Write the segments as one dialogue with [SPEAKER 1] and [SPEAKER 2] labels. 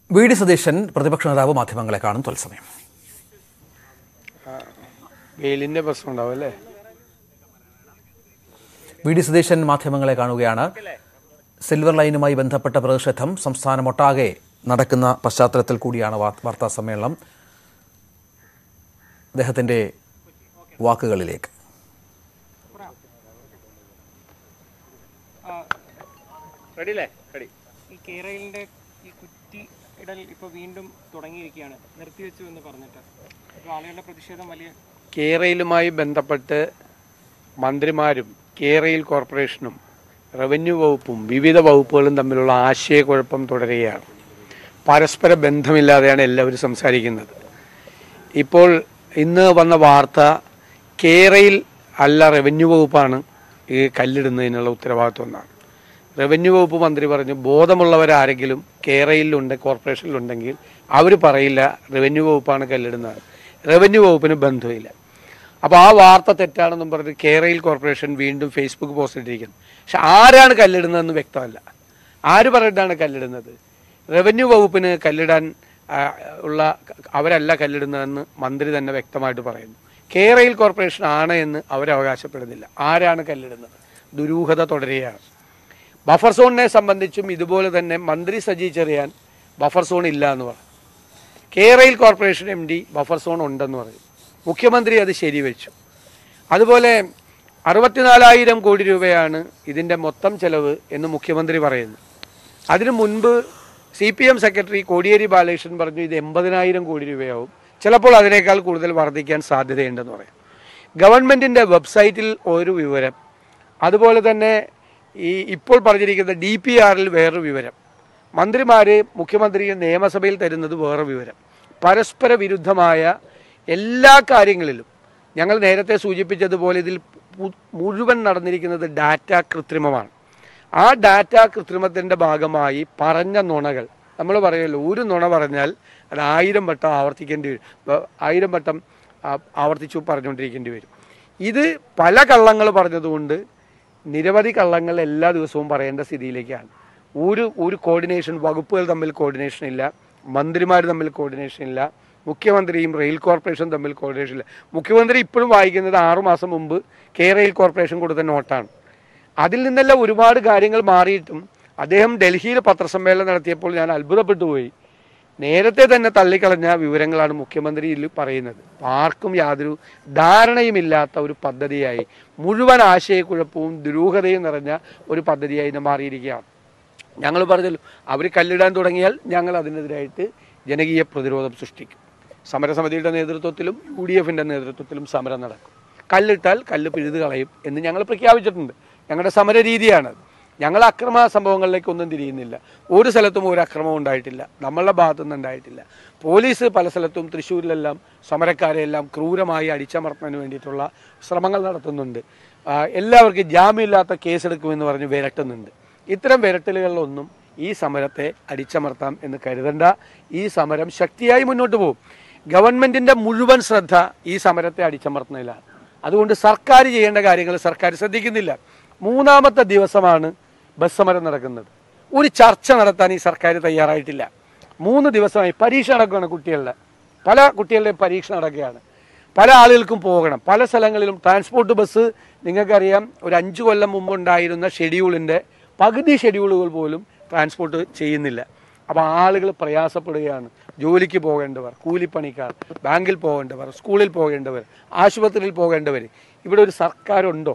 [SPEAKER 1] V D Satheesan പ്രതിപക്ഷ നേതാവ് മാധ്യമങ്ങളെ കാണും തത്സമയം
[SPEAKER 2] വെയിലിന്റെ പ്രശ്നം ഉണ്ടാവും അല്ലേ
[SPEAKER 1] വി ഡി സതീശൻ മാധ്യമങ്ങളെ കാണുകയാണ് സിൽവർ ലൈനുമായി ബന്ധപ്പെട്ട പ്രതിഷേധം സംസ്ഥാനമൊട്ടാകെ നടക്കുന്ന പശ്ചാത്തലത്തിൽ കൂടിയാണ് വാ- വാർത്താ സമ്മേളനം അദ്ദേഹത്തിൻ്റെ വാക്കുകളിലേക്ക്
[SPEAKER 2] റെഡി അല്ലേ റെഡി
[SPEAKER 3] ഈ കേരളിന്റെ ഈ കുറ്റി ഇടൽ ഇപ്പൊ വീണ്ടും തുടങ്ങിയിരിക്കുകയാണ് നിർത്തിവെച്ചു എന്ന് പറഞ്ഞിട്ട് അപ്പോൾ ആളുകളുടെ പ്രതിഷേധം വലിയ
[SPEAKER 2] കേരളയുമായി ബന്ധപ്പെട്ട് മന്ത്രിമാരും കേരയിൽ കോർപ്പറേഷനും റവന്യൂ വകുപ്പും വിവിധ വകുപ്പുകളും തമ്മിലുള്ള ആശയക്കുഴപ്പം തുടരുകയാണ് പരസ്പര ബന്ധമില്ലാതെയാണ് എല്ലാവരും സംസാരിക്കുന്നത് ഇപ്പോൾ ഇന്ന് വന്ന വാർത്ത കേരയിൽ അല്ല റവന്യൂ വകുപ്പാണ് ഈ കല്ലിടുന്നതിനുള്ള ഉത്തരവാദിത്വം എന്നാണ് റവന്യൂ വകുപ്പ് മന്ത്രി പറഞ്ഞു ബോധമുള്ളവരാരെങ്കിലും കേരളയിലുണ്ട് കോർപ്പറേഷനിലുണ്ടെങ്കിൽ അവർ പറയില്ല റവന്യൂ വകുപ്പാണ് കല്ലിടുന്നത് റവന്യൂ വകുപ്പിന് ബന്ധമില്ല അപ്പോൾ ആ വാർത്ത തെറ്റാണെന്നും പറഞ്ഞ് കേരളയിൽ കോർപ്പറേഷൻ വീണ്ടും ഫേസ്ബുക്ക് പോസ്റ്റ് ഇട്ടിരിക്കുന്നു പക്ഷെ ആരാണ് കല്ലിടുന്നതെന്ന് വ്യക്തമല്ല ആര് പറഞ്ഞിട്ടാണ് കല്ലിടുന്നത് റവന്യൂ വകുപ്പിന് കല്ലിടാൻ ആ, ഉള്ള അവരല്ല കല്ലിടുന്നതെന്ന് മന്ത്രി തന്നെ വ്യക്തമായിട്ട് പറയുന്നു കേരളയിൽ കോർപ്പറേഷൻ ആണ് എന്ന് അവർ അവകാശപ്പെടുന്നില്ല ആരാണ് കല്ലിടുന്നത് ദുരൂഹത തുടരുകയാണ് ബഫർ സോണിനെ സംബന്ധിച്ചും ഇതുപോലെ തന്നെ മന്ത്രി സജി ചെറിയാൻ ബഫർ സോൺ ഇല്ല എന്ന് പറഞ്ഞു കേരളയിൽ corporation M D buffer zone ഉണ്ടെന്ന് പറയും മുഖ്യമന്ത്രി അത് ശരിവെച്ചു അതുപോലെ അറുപത്തിനാലായിരം കോടി രൂപയാണ് ഇതിൻ്റെ മൊത്തം ചെലവ് എന്ന് മുഖ്യമന്ത്രി പറയുന്നു അതിനു മുൻപ് C P M secretary Kodiyeri Balakrishnan പറഞ്ഞു ഇത് എൺപതിനായിരം കോടി രൂപയാവും ചിലപ്പോൾ അതിനേക്കാൾ കൂടുതൽ വർദ്ധിക്കാൻ സാധ്യതയുണ്ടെന്ന് പറയും ഗവൺമെൻറ്റിൻ്റെ വെബ്സൈറ്റിൽ ഒരു വിവരം അതുപോലെ തന്നെ ഈ ഇപ്പോൾ പറഞ്ഞിരിക്കുന്ന ഡി പി ആറിൽ വേറൊരു വിവരം മന്ത്രിമാർ മുഖ്യമന്ത്രിയെ നിയമസഭയിൽ തരുന്നത് വേറെ വിവരം പരസ്പര വിരുദ്ധമായ എല്ലാ കാര്യങ്ങളിലും ഞങ്ങൾ നേരത്തെ സൂചിപ്പിച്ചതുപോലെ ഇതിൽ പു- മുഴുവൻ നടന്നിരിക്കുന്നത് ഡാറ്റ കൃത്രിമമാണ് ആ ഡാറ്റ കൃത്രിമത്തിൻ്റെ ഭാഗമായി പറഞ്ഞ നുണകൾ നമ്മൾ പറയുമല്ലോ ഒരു നുണ പറഞ്ഞാൽ അത് ആയിരം വട്ടം ആവർത്തിക്കേണ്ടി വരും വ- ആയിരം വട്ടം ആ- ആവർത്തിച്ചു പറഞ്ഞുകൊണ്ടിരിക്കേണ്ടി വരും ഇത് പല കള്ളങ്ങൾ പറഞ്ഞതുകൊണ്ട് നിരവധി കള്ളങ്ങൾ എല്ലാ ദിവസവും പറയേണ്ട സ്ഥിതിയിലേക്കാണ് ഒരു ഒരു കോർഡിനേഷൻ വകുപ്പുകൾ തമ്മിൽ കോർഡിനേഷൻ ഇല്ല മന്ത്രിമാർ തമ്മിൽ കോർഡിനേഷൻ ഇല്ല മുഖ്യമന്ത്രിയും റെയിൽ കോർപ്പറേഷൻ തമ്മിൽ കോർഡിനേഷൻ ഇല്ല മുഖ്യമന്ത്രി ഇപ്പോഴും വായിക്കുന്നത് ആറുമാസം മുമ്പ് കെ റെയിൽ കോർപ്പറേഷൻ കൊടുത്ത നോട്ടാണ് അതിൽ നിന്നെല്ലാം ഒരുപാട് കാര്യങ്ങൾ മാറിയിട്ടും അദ്ദേഹം ഡൽഹിയിൽ പത്രസമ്മേളനം നടത്തിയപ്പോൾ ഞാൻ അത്ഭുതപ്പെട്ടു പോയി നേരത്തെ തന്നെ തള്ളിക്കളഞ്ഞ വിവരങ്ങളാണ് മുഖ്യമന്ത്രിയിൽ പറയുന്നത് ആർക്കും യാതൊരു ധാരണയുമില്ലാത്ത ഒരു പദ്ധതിയായി മുഴുവൻ ആശയക്കുഴപ്പവും ദുരൂഹതയും നിറഞ്ഞ ഒരു പദ്ധതിയായി ഇത് മാറിയിരിക്കുകയാണ് ഞങ്ങൾ പറഞ്ഞല്ലോ അവർ കല്ലിടാൻ തുടങ്ങിയാൽ ഞങ്ങൾ അതിനെതിരായിട്ട് ജനകീയ പ്രതിരോധം സൃഷ്ടിക്കും സമരസമിതിയുടെ നേതൃത്വത്തിലും യു ഡി എഫിൻ്റെ നേതൃത്വത്തിലും സമരം നടക്കും കല്ലിട്ടാൽ കല്ല് പിഴുത് കളയും എന്ന് ഞങ്ങൾ പ്രഖ്യാപിച്ചിട്ടുണ്ട് ഞങ്ങളുടെ സമര രീതിയാണത് ഞങ്ങൾ അക്രമ സംഭവങ്ങളിലേക്കൊന്നും തിരിയുന്നില്ല ഒരു സ്ഥലത്തും ഒരു അക്രമവും ഉണ്ടായിട്ടില്ല നമ്മളുടെ ഭാഗത്തുനിന്ന് ഉണ്ടായിട്ടില്ല പോലീസ് പല സ്ഥലത്തും തൃശ്ശൂരിലെല്ലാം സമരക്കാരെയെല്ലാം ക്രൂരമായി അടിച്ചമർത്തുന്നതിന് വേണ്ടിയിട്ടുള്ള ശ്രമങ്ങൾ നടത്തുന്നുണ്ട് ആ, എല്ലാവർക്കും ജാമ്യമില്ലാത്ത കേസെടുക്കുമെന്ന് പറഞ്ഞ് വിരട്ടുന്നുണ്ട് ഇത്തരം വിരട്ടലുകളിലൊന്നും ഈ സമരത്തെ അടിച്ചമർത്താം എന്ന് കരുതണ്ട ഈ സമരം ശക്തിയായി മുന്നോട്ട് പോകും ഗവൺമെന്റിന്റെ മുഴുവൻ ശ്രദ്ധ ഈ സമരത്തെ അടിച്ചമർത്തുന്നതിലാണ് അതുകൊണ്ട് സർക്കാർ ചെയ്യേണ്ട കാര്യങ്ങൾ സർക്കാർ ശ്രദ്ധിക്കുന്നില്ല മൂന്നാമത്തെ ദിവസമാണ് ബസ് സമരം നടക്കുന്നത് ഒരു ചർച്ച നടത്താൻ ഈ സർക്കാർ തയ്യാറായിട്ടില്ല മൂന്ന് ദിവസമായി പരീക്ഷ നടക്കുകയാണ് കുട്ടികളുടെ പല കുട്ടികളുടെയും പരീക്ഷ നടക്കുകയാണ് പല ആളുകൾക്കും പോകണം പല സ്ഥലങ്ങളിലും ട്രാൻസ്പോർട്ട് ബസ് നിങ്ങൾക്കറിയാം ഒരു അഞ്ച് കൊല്ലം മുമ്പ് ഉണ്ടായിരുന്ന ഷെഡ്യൂളിൻ്റെ പകുതി ഷെഡ്യൂളുകൾ പോലും ട്രാൻസ്പോർട്ട് ചെയ്യുന്നില്ല അപ്പോൾ ആളുകൾ പ്രയാസപ്പെടുകയാണ് ജോലിക്ക് പോകേണ്ടവർ കൂലിപ്പണിക്കാർ ബാങ്കിൽ പോകേണ്ടവർ സ്കൂളിൽ പോകേണ്ടവർ ആശുപത്രിയിൽ പോകേണ്ടവർ ഇവിടെ ഒരു സർക്കാരുണ്ടോ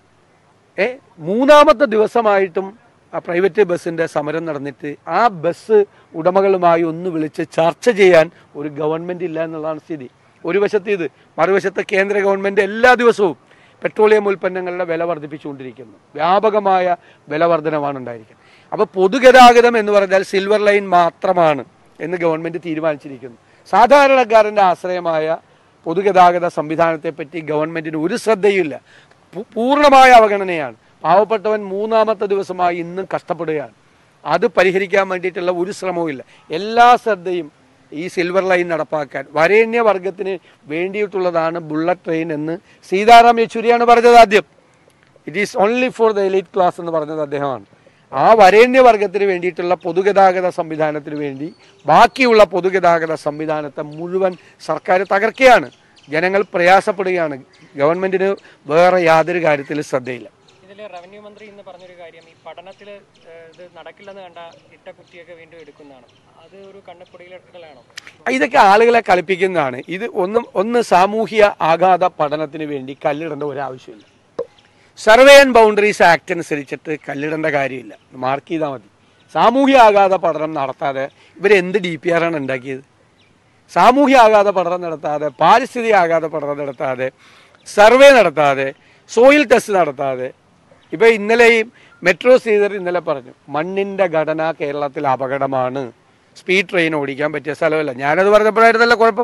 [SPEAKER 2] ഏ മൂന്നാമത്തെ ദിവസമായിട്ടും ആ പ്രൈവറ്റ് ബസ്സിൻ്റെ സമരം നടന്നിട്ട് ആ ബസ് ഉടമകളുമായി ഒന്ന് വിളിച്ച് ചർച്ച ചെയ്യാൻ ഒരു ഗവൺമെൻറ് ഇല്ല എന്നുള്ളതാണ് സ്ഥിതി ഒരു വശത്ത് ഇത് മറുവശത്ത് കേന്ദ്ര ഗവൺമെൻറ് എല്ലാ ദിവസവും പെട്രോളിയം ഉൽപ്പന്നങ്ങളുടെ വില വർദ്ധിപ്പിച്ചുകൊണ്ടിരിക്കുന്നു വ്യാപകമായ വില വർധനമാണ് ഉണ്ടായിരിക്കുന്നത് അപ്പോൾ പൊതുഗതാഗതം എന്ന് പറഞ്ഞാൽ സിൽവർ ലൈൻ മാത്രമാണ് എന്ന് ഗവൺമെൻറ് തീരുമാനിച്ചിരിക്കുന്നു സാധാരണക്കാരൻ്റെ ആശ്രയമായ പൊതുഗതാഗത സംവിധാനത്തെപ്പറ്റി ഗവൺമെൻറ്റിന് ഒരു ശ്രദ്ധയുമില്ല പൂ- പൂർണ്ണമായ അവഗണനയാണ് പാവപ്പെട്ടവൻ മൂന്നാമത്തെ ദിവസമായി ഇന്നും കഷ്ടപ്പെടുകയാണ് അത് പരിഹരിക്കാൻ വേണ്ടിയിട്ടുള്ള ഒരു ശ്രമവുമില്ല എല്ലാ ശ്രദ്ധയും ഈ സിൽവർ ലൈൻ നടപ്പാക്കാൻ വരേണ്യവർഗത്തിന് വേണ്ടിയിട്ടുള്ളതാണ് ബുള്ളറ്റ് ട്രെയിൻ എന്ന് സീതാറാം യെച്ചൂരിയാണ് പറഞ്ഞത് ആദ്യം it is only for the elite class എന്ന് പറഞ്ഞത് അദ്ദേഹമാണ് ആ വരേണ്യവർഗത്തിന് വേണ്ടിയിട്ടുള്ള പൊതുഗതാഗത സംവിധാനത്തിന് വേണ്ടി ബാക്കിയുള്ള പൊതുഗതാഗത സംവിധാനത്തെ മുഴുവൻ സർക്കാർ തകർക്കുകയാണ് ജനങ്ങൾ പ്രയാസപ്പെടുകയാണ് ഗവൺമെന്റിന് വേറെ യാതൊരു കാര്യത്തിലും ശ്രദ്ധയില്ല
[SPEAKER 3] ഇതിൽ റവന്യൂ മന്ത്രി ഇന്ന് പറഞ്ഞൊരു കാര്യം ഈ പഠനത്തിൽ ഇത് നടക്കില്ലെന്ന് കണ്ട ഇട്ട കുട്ടിയൊക്കെ വീണ്ടും എടുക്കുന്നതാണ് അത് ഒരു കണ്ണപ്പൊടിയിലിടലാണോ
[SPEAKER 2] ഇതൊക്കെ ആളുകളെ കളിപ്പിക്കുന്നതാണ് ഇത് ഒന്നും ഒന്ന് സാമൂഹ്യ ആഘാത പഠനത്തിന് വേണ്ടി കല്ലിടേണ്ട ഒരാവശ്യമില്ല സർവേ ആൻഡ് ബൗണ്ടറീസ് ആക്ട് അനുസരിച്ചിട്ട് കല്ലിടേണ്ട കാര്യമില്ല മാർക്ക് ചെയ്താൽ മതി സാമൂഹ്യ ആഘാത പഠനം നടത്താതെ ഇവരെന്ത് ഡി പി ആറാണ് ഉണ്ടാക്കിയത് സാമൂഹ്യ ആഘാത പഠനം നടത്താതെ പാരിസ്ഥിതിക ആഘാത പഠനം നടത്താതെ സർവേ നടത്താതെ സോയിൽ ടെസ്റ്റ് നടത്താതെ ഇപ്പൊ ഇന്നലെയും മെട്രോ ശ്രീധർ ഇന്നലെ പറഞ്ഞു മണ്ണിന്റെ ഘടന കേരളത്തിൽ അപകടമാണ് സ്പീഡ് ട്രെയിൻ ഓടിക്കാൻ പറ്റിയ സ്ഥലമല്ല ഞാനത് പറഞ്ഞപ്പോഴായിരുന്നല്ല കുഴപ്പം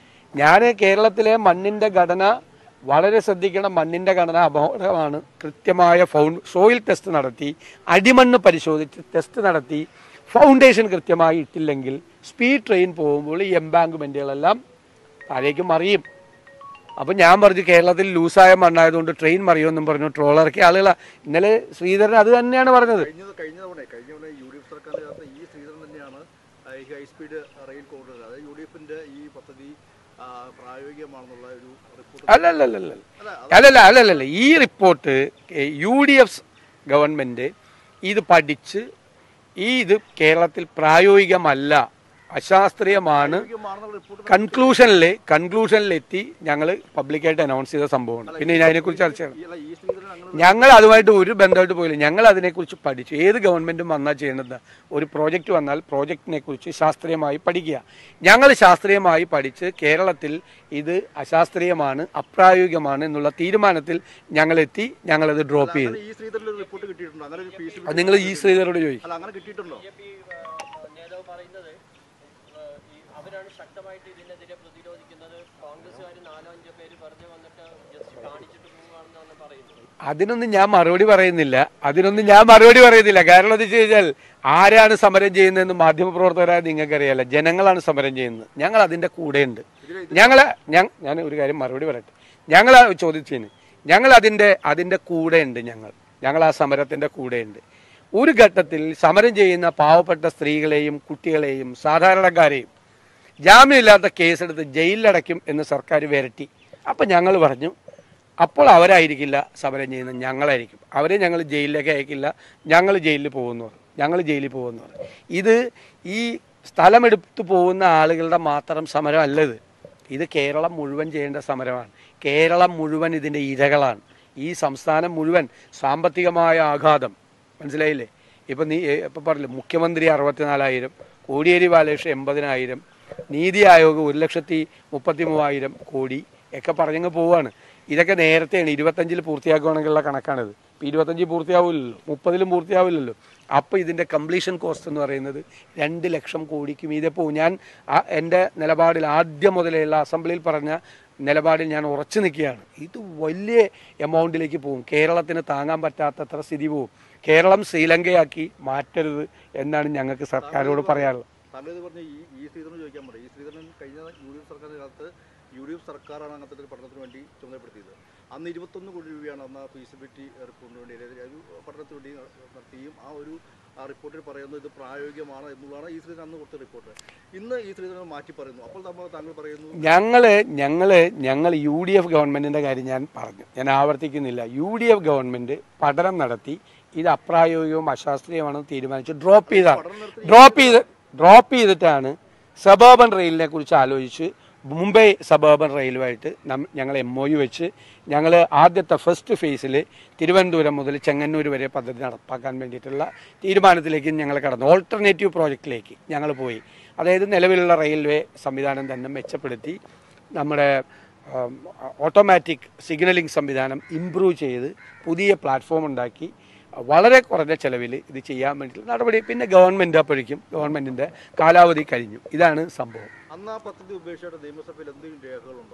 [SPEAKER 2] ഞാൻ കേരളത്തിലെ മണ്ണിന്റെ ഘടന വളരെ ശ്രദ്ധിക്കണം മണ്ണിന്റെ ഘടന അപകടമാണ് കൃത്യമായ ഫൗണ്ട് സോയിൽ ടെസ്റ്റ് നടത്തി അടിമണ്ണ് പരിശോധിച്ച് ടെസ്റ്റ് നടത്തി ഫൗണ്ടേഷൻ കൃത്യമായി ഇട്ടില്ലെങ്കിൽ സ്പീഡ് ട്രെയിൻ പോകുമ്പോൾ ഈ എംബാങ്ക്മെന്റുകളെല്ലാം താഴേക്ക് മറിയും അപ്പം ഞാൻ പറഞ്ഞു കേരളത്തിൽ ലൂസായ മണ്ണായതുകൊണ്ട് ട്രെയിൻ മറിയുമെന്നും പറഞ്ഞു ട്രോളർക്ക് ആളുകളാ ഇന്നലെ ശ്രീധരൻ അത് തന്നെയാണ് പറഞ്ഞത്
[SPEAKER 4] കഴിഞ്ഞ കഴിഞ്ഞ തവണ കഴിഞ്ഞ തവണ യു ഡി എഫ് സർക്കാരിന്റെ കാലത്ത് ഈ ശ്രീധരൻ തന്നെയാണ് ആ, ഈ ഹൈസ്പീഡ് റെയിൽ കോറിഡോർ അതായത് യു ഡി എഫിന്റെ ഈ പദ്ധതി ആ, പ്രായോഗികമാണെന്നുള്ള ഒരു റിപ്പോർട്ട്
[SPEAKER 2] അല്ലല്ലല്ലല്ല അല്ലല്ല അല്ലല്ലല്ല ഈ report U D F government ഇത് പഠിച്ച് ഈ ഇത് കേരളത്തിൽ പ്രായോഗികമല്ല അശാസ്ത്രീയമാണ്
[SPEAKER 4] പ്രായോഗികമാണെന്നുള്ള റിപ്പോർട്ട്
[SPEAKER 2] കൺക്ലൂഷനിൽ കൺക്ലൂഷനിലെത്തി ഞങ്ങൾ പബ്ലിക്കായിട്ട് അനൗൺസ് ചെയ്ത സംഭവമാണ് പിന്നെ ഇനി അതിനെക്കുറിച്ച് ചർച്ച ചെയ്യണം
[SPEAKER 4] ഈ- അല്ല ഈ ശ്രീധരൻ അങ്ങനെ
[SPEAKER 2] ഞങ്ങൾ അതുമായിട്ട് ഒരു ബന്ധമായിട്ട് പോയില്ല ഞങ്ങൾ അതിനെക്കുറിച്ച് പഠിച്ചു ഏത് ഗവൺമെന്റും വന്നാൽ ചെയ്യേണ്ടത് ഒരു പ്രോജക്റ്റ് വന്നാൽ പ്രോജക്റ്റിനെ കുറിച്ച് ശാസ്ത്രീയമായി പഠിക്കുക ഞങ്ങൾ ശാസ്ത്രീയമായി പഠിച്ച് കേരളത്തിൽ ഇത് അശാസ്ത്രീയമാണ് അപ്രായോഗികമാണ് എന്നുള്ള തീരുമാനത്തിൽ ഞങ്ങൾ എത്തി ഞങ്ങളത് ഡ്രോപ്പ് ചെയ്തു
[SPEAKER 4] ഈ ശ്രീധരൻ ഒരു റിപ്പോർട്ട് കിട്ടിയിട്ടുണ്ടോ അങ്ങനെ ഒരു ഫീസ്
[SPEAKER 2] അത് നിങ്ങൾ ഈ ശ്രീധരോട് ചോദിക്കും
[SPEAKER 4] അല്ല അങ്ങനെ കിട്ടിയിട്ടുണ്ടോ
[SPEAKER 5] നേതാവ് പറയുന്നത് ഈ അവരാണ് ശക്തമായിട്ട് ഇതിനെതിരെ പ്രതിരോധിക്കുന്നത് കോൺഗ്രസ്സുകാർ നാലോ അഞ്ചോ പേര് വെറുതെ വന്നിട്ട് ജസ്റ്റ് കാണിച്ചിട്ട് പോവുകയാണെന്നാണ് പറയുന്നത്
[SPEAKER 2] അതിനൊന്നും ഞാൻ മറുപടി പറയുന്നില്ല അതിനൊന്നും ഞാൻ മറുപടി പറയുന്നില്ല കാരണം എന്താ വെച്ച് കഴിഞ്ഞാൽ ആരാണ് സമരം ചെയ്യുന്നതെന്ന് മാധ്യമപ്രവർത്തകരായ നിങ്ങൾക്കറിയാലോ ജനങ്ങളാണ് സമരം ചെയ്യുന്നത് ഞങ്ങൾ അതിൻ്റെ കൂടെയുണ്ട് ഞങ്ങൾ ഞാൻ ഞാൻ ഒരു കാര്യം മറുപടി പറയട്ടെ ഞങ്ങൾ ചോദിച്ചതിന് ഞങ്ങൾ അതിൻ്റെ അതിൻ്റെ കൂടെയുണ്ട് ഞങ്ങൾ ഞങ്ങൾ ആ സമരത്തിൻ്റെ കൂടെയുണ്ട് ഒരു ഘട്ടത്തിൽ സമരം ചെയ്യുന്ന പാവപ്പെട്ട സ്ത്രീകളെയും കുട്ടികളെയും സാധാരണക്കാരെയും ജാമ്യമില്ലാത്ത കേസെടുത്ത് ജയിലിലടയ്ക്കും എന്ന് സർക്കാർ വിരട്ടി അപ്പം ഞങ്ങൾ പറഞ്ഞു അപ്പോൾ അവരായിരിക്കില്ല സമരം ചെയ്യുന്നത് ഞങ്ങളായിരിക്കും അവരെ ഞങ്ങൾ ജയിലിലേക്ക് അയക്കില്ല ഞങ്ങൾ ജയിലിൽ പോകുന്നു പറഞ്ഞു ഞങ്ങൾ ജയിലിൽ പോകുന്നു പറഞ്ഞു ഇത് ഈ സ്ഥലമെടുത്ത് പോകുന്ന ആളുകളുടെ മാത്രം സമരമല്ല ഇത് ഇത് കേരളം മുഴുവൻ ചെയ്യേണ്ട സമരമാണ് കേരളം മുഴുവൻ ഇതിൻ്റെ ഇരകളാണ് ഈ സംസ്ഥാനം മുഴുവൻ സാമ്പത്തികമായ ആഘാതം മനസ്സിലായില്ലേ ഇപ്പം നീ ഇപ്പം പറഞ്ഞില്ലേ മുഖ്യമന്ത്രി അറുപത്തിനാലായിരം കോടിയേരി ബാലകൃഷ്ണൻ എൺപതിനായിരം നീതി ആയോഗ് ഒരു ലക്ഷത്തി മുപ്പത്തി മൂവായിരം കോടി ഒക്കെ പറഞ്ഞങ്ങ് പോവാണ് ഇതൊക്കെ നേരത്തെയാണ് ഇരുപത്തഞ്ചിൽ പൂർത്തിയാക്കുകയാണെങ്കിലുള്ള കണക്കാണിത് ഇപ്പം ഇരുപത്തഞ്ചിൽ പൂർത്തിയാവില്ലല്ലോ മുപ്പതിലും പൂർത്തിയാവില്ലല്ലോ അപ്പോൾ ഇതിൻ്റെ കംപ്ലീഷൻ കോസ്റ്റ് എന്ന് പറയുന്നത് രണ്ട് ലക്ഷം കോടിക്ക് മീതെ പോകും ഞാൻ ആ എൻ്റെ നിലപാടിൽ ആദ്യം മുതലുള്ള അസംബ്ലിയിൽ പറഞ്ഞ നിലപാടിൽ ഞാൻ ഉറച്ചു നിൽക്കുകയാണ് ഇത് വലിയ എമൗണ്ടിലേക്ക് പോകും കേരളത്തിന് താങ്ങാൻ പറ്റാത്തത്ര സ്ഥിതി പോകും കേരളം ശ്രീലങ്കയാക്കി മാറ്റരുത് എന്നാണ് ഞങ്ങൾക്ക് സർക്കാരോട് പറയാനുള്ളത്
[SPEAKER 4] താങ്കൾ ഇത് പറഞ്ഞ ഈ ഈ ശ്രീധരൻ ചോദിക്കാൻ പറയും ഈ ശ്രീധരൻ കഴിഞ്ഞ യു ഡി എഫ് സർക്കാരിന്റെ കാലത്ത് യു ഡി എഫ് സർക്കാരാണ് അങ്ങനത്തെ ഒരു പഠനത്തിന് വേണ്ടി ചുമതലപ്പെടുത്തിയത് അന്ന് ഇരുപത്തൊന്ന് കോടി രൂപയാണ് അന്ന് ഫീസിബിലിറ്റി റിപ്പോർട്ടിന് വേണ്ടി അതായത് ഒരു പഠനത്തിന് വേണ്ടി നടത്തുകയും ആ ഒരു ആ റിപ്പോർട്ടിൽ പറയുന്നത് ഇത് പ്രായോഗികമാണ് എന്നുള്ളതാണ് ഈ ശ്രീധരൻ അന്ന് കൊടുത്ത റിപ്പോർട്ട് ഇന്ന് ഈ ശ്രീധരൻ മാറ്റി പറയുന്നു അപ്പോൾ നമ്മൾ താങ്കൾ പറയുന്നു
[SPEAKER 2] ഞങ്ങള് ഞങ്ങള് ഞങ്ങൾ യു ഡി എഫ് ഗവൺമെന്റിന്റെ കാര്യം ഞാൻ പറഞ്ഞു ഞാൻ ആവർത്തിക്കുന്നില്ല യു ഡി എഫ് ഗവൺമെന്റ് പഠനം നടത്തി ഇത് അപ്രായോഗികവും അശാസ്ത്രീയമാണെന്ന് തീരുമാനിച്ച് ഡ്രോപ്പ് ചെയ്താണ് ഡ്രോപ്പ് ചെയ്ത് ഡ്രോപ്പ് ചെയ്തിട്ടാണ് സബർബൻ റെയിലിനെ കുറിച്ച് ആലോചിച്ച് മുംബൈ സബർബൻ റെയിലുമായിട്ട് നം ഞങ്ങൾ എം ഒ യു വെച്ച് ഞങ്ങൾ ആദ്യത്തെ ഫസ്റ്റ് ഫേസിൽ തിരുവനന്തപുരം മുതൽ ചെങ്ങന്നൂർ വരെ പദ്ധതി നടപ്പാക്കാൻ വേണ്ടിയിട്ടുള്ള തീരുമാനത്തിലേക്ക് ഞങ്ങൾ കടന്നു ഓൾട്ടർനേറ്റീവ് പ്രോജക്റ്റിലേക്ക് ഞങ്ങൾ പോയി അതായത് നിലവിലുള്ള റെയിൽവേ സംവിധാനം തന്നെ മെച്ചപ്പെടുത്തി നമ്മുടെ ഓട്ടോമാറ്റിക് സിഗ്നലിംഗ് സംവിധാനം ഇംപ്രൂവ് ചെയ്ത് പുതിയ പ്ലാറ്റ്ഫോം ഉണ്ടാക്കി വളരെ കുറഞ്ഞ ചെലവിൽ ഇത് ചെയ്യാൻ വേണ്ടിയിട്ടുള്ള നടപടി പിന്നെ ഗവൺമെൻറ് അപ്പോഴേക്കും ഗവൺമെൻറ്റിൻ്റെ കാലാവധി കഴിഞ്ഞു ഇതാണ് സംഭവം
[SPEAKER 4] അന്ന് ആ പദ്ധതി ഉപേക്ഷിച്ചിട്ട് നിയമസഭയിൽ എന്തെങ്കിലും രേഖകളുണ്ടോ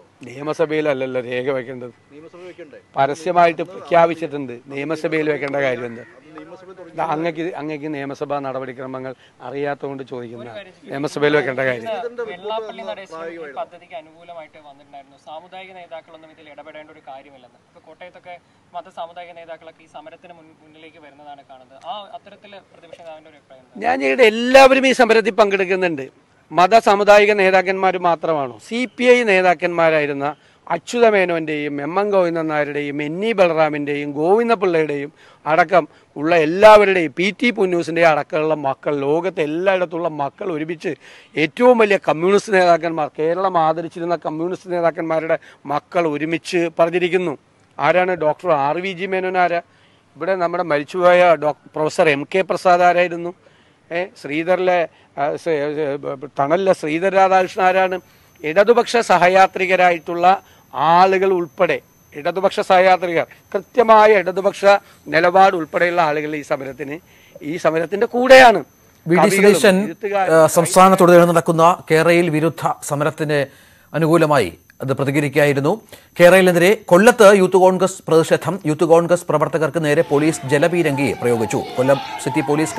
[SPEAKER 2] നിയമസഭയിലല്ലല്ലോ രേഖ വെക്കേണ്ടത്
[SPEAKER 4] നിയമസഭ വെക്കണ്ടേ
[SPEAKER 2] പരസ്യമായിട്ട് പ്രഖ്യാപിച്ചിട്ടുണ്ട് നിയമസഭയിൽ വെക്കേണ്ട കാര്യം എന്താ
[SPEAKER 4] അത് നിയമസഭയിൽ തുടങ്ങി
[SPEAKER 2] ദാ അങ്ങക്ക് അങ്ങക്ക് നിയമസഭാ നടപടിക്രമങ്ങൾ അറിയാത്തതുകൊണ്ട് ചോദിക്കുന്ന നിയമസഭയിൽ വെക്കേണ്ട കാര്യം
[SPEAKER 3] വെള്ളാപ്പള്ളി നടേശനും ഈ പദ്ധതിക്ക് അനുകൂലമായിട്ട് വന്നിട്ടുണ്ടായിരുന്നു സാമുദായിക നേതാക്കളൊന്നും ഇതിൽ ഇടപെടേണ്ട ഒരു കാര്യമില്ലെന്ന് ഇപ്പൊ കോട്ടയത്തൊക്കെ മത സാമുദായിക നേതാക്കളൊക്കെ ഈ സമരത്തിന് മുൻ- മുന്നിലേക്ക് വരുന്നതാണ് കാണുന്നത് ആ അത്തരത്തില് പ്രതിപക്ഷ നേതാവിന്റെ ഒരു അഭിപ്രായം എന്താ?
[SPEAKER 2] ഞാൻ ഇവിടെ എല്ലാവരും ഈ സമരത്തിൽ പങ്കെടുക്കുന്നുണ്ട് മത സാമുദായിക നേതാക്കന്മാർ മാത്രമാണോ സി പി ഐ നേതാക്കന്മാരായിരുന്ന അച്യുതമേനോന്റെയും എം എൻ ഗോവിന്ദൻ നായരുടെയും എൻ ഇ ബലറാമിന്റെയും ഗോവിന്ദപിള്ളയുടെയും അടക്കം ഉള്ള എല്ലാവരുടെയും പി ടി പുന്നൂസിൻ്റെയും അടക്കമുള്ള മക്കൾ ലോകത്തെ എല്ലായിടത്തുള്ള മക്കൾ ഒരുമിച്ച് ഏറ്റവും വലിയ കമ്മ്യൂണിസ്റ്റ് നേതാക്കന്മാർ കേരളം ആദരിച്ചിരുന്ന കമ്മ്യൂണിസ്റ്റ് നേതാക്കന്മാരുടെ മക്കൾ ഒരുമിച്ച് പറഞ്ഞിരിക്കുന്നു ആരാണ് doctor R V G Menon ആരാ ഇവിടെ നമ്മുടെ മരിച്ചുപോയ doctor professor M K Prasad ആരായിരുന്നു ഏ ശ്രീധറിലെ ആ, സ- ഏ, തണലിലെ ശ്രീധർ രാധാകൃഷ്ണൻ ആരാണ് ഇടതുപക്ഷ സഹയാത്രികരായിട്ടുള്ള ആളുകൾ ഉൾപ്പെടെ ഇടതുപക്ഷ സഹയാത്രികർ കൃത്യമായ ഇടതുപക്ഷ നിലപാട് ഉൾപ്പെടെയുള്ള ആളുകൾ ഈ സമരത്തിന് ഈ സമരത്തിന്റെ കൂടെയാണ്
[SPEAKER 1] വി ഡി
[SPEAKER 2] കവികളും,
[SPEAKER 1] സതീശൻ
[SPEAKER 2] എഴുത്തുകാരും,
[SPEAKER 1] ഏഹ്, സംസ്ഥാനത്തുടനീളം നടക്കുന്ന കേരളയിൽ വിരുദ്ധ സമരത്തിന് അനുകൂലമായി അത് പ്രതികരിക്കുകയായിരുന്നു കേരളത്തിനെതിരെ കൊല്ലത്ത് യൂത്ത് കോൺഗ്രസ് പ്രതിഷേധം യൂത്ത് കോൺഗ്രസ് പ്രവർത്തകർക്ക് നേരെ പോലീസ് ജലപീരങ്കി പ്രയോഗിച്ചു കൊല്ലം സിറ്റി പോലീസ്